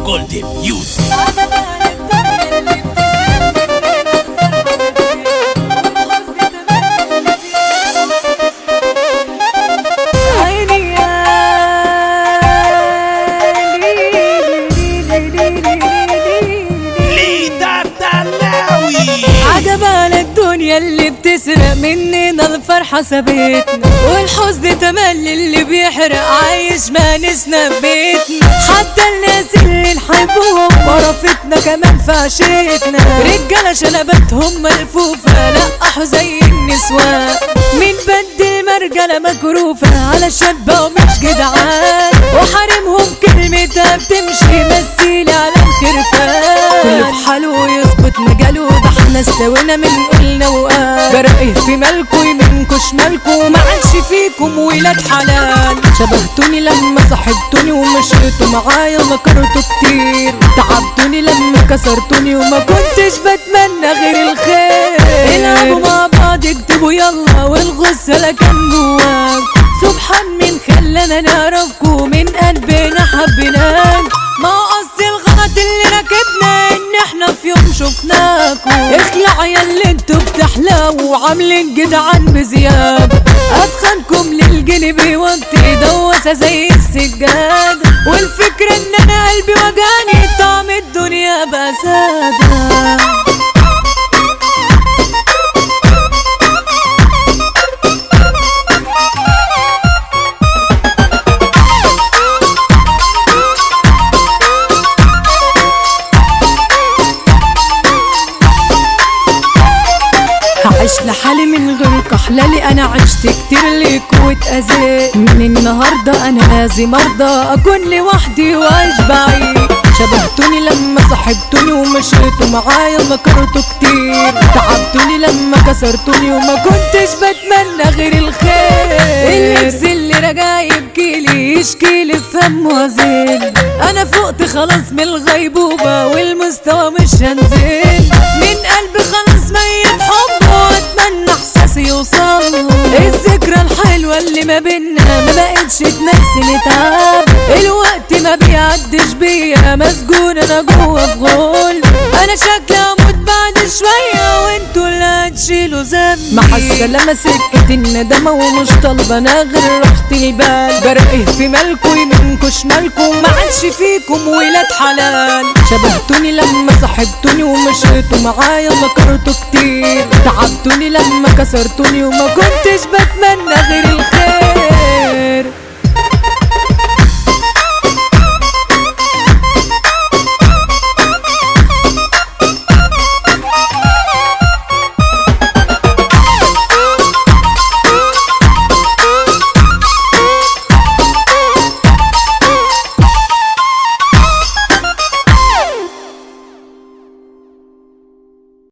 جولدن يوسف عيني يا ليدا الدلاوي عجبان الدنيا اللي بتسرق مننا الفرحة سابتنا والحزن تملي اللي بيحرق عايش مانسنا في بيتنا حتى الناس اللي نحبهم ورفتنا كمان في عشيتنا رجالة شنبتهم ملفوفة لقحوا زي النسوان مين بدل مرجلة مكروفة على شابة ومش جدعان وحارمهم كلمتها بتمشي مثيلة على الكرفان كله في حاله يظبط مجاله ده احنا استوينا من قلنا وقال جرأيه في مالكو يمنكوش مالكو ما عادش فيكم ولاد حلال شبهتوني لما صاحبتوني ومشيتوا معايا مكرتوا كتير تعبتوني لما كسرتوني وما كنتش بتمنى غير الخير العبوا مع بعض اكتبوا يلا والغصة لا كان جواك سبحان مين خلانا نعرفكوا من قلبنا حبيناك ما هو قصدي الغلط اللي ركبنا ان احنا في يوم شفناكوا اخلع يا اللي انتوا بتحلوا وعاملين جدعان بزيادة اتخنكم للجنب بيوطي دوسة زي السجاد والفكرة ان انا قلبي وجعني طعم الدنيا بقى سادة هعيش لحالي من غير كحلالي انا عشت كتير ليك واتأذيت من النهاردة انا لازم ارضى اكون لوحدي واعيش بعيد شبهتوني لما صاحبتوني ومشيتوا معايا مكرتوا كتير تعبتوني لما كسرتوني وما كنتش بتمنى غير الخير الاكس اللي راجع يبكيلي يشكيلي في همه هزيل انا فقت خلاص من الغيبوبة والمستوى مش هنزل من قلبي خلاص ميت حبه واتمنى احساسي يوصل الذكرى الحلوة اللي ما بينا ما بقتش تنسي نتعب الوقت ما بيعدش بيا مسجون انا جوه في غول انا شكلي اموت بعد شوية وانتوا اللي هتشيلوا ذنبي محسة لما سكت الندمة ومش طالبة انا غير راحة البال برقه في مالكو يمنكوش مالكو ما عادش فيكم ولاد حلال شبهتوني لما صاحبتوني ومشيتوا معايا مكرتوا كتير تعبتوني لما كسرتوني وما كنتش بتمنى غير الخير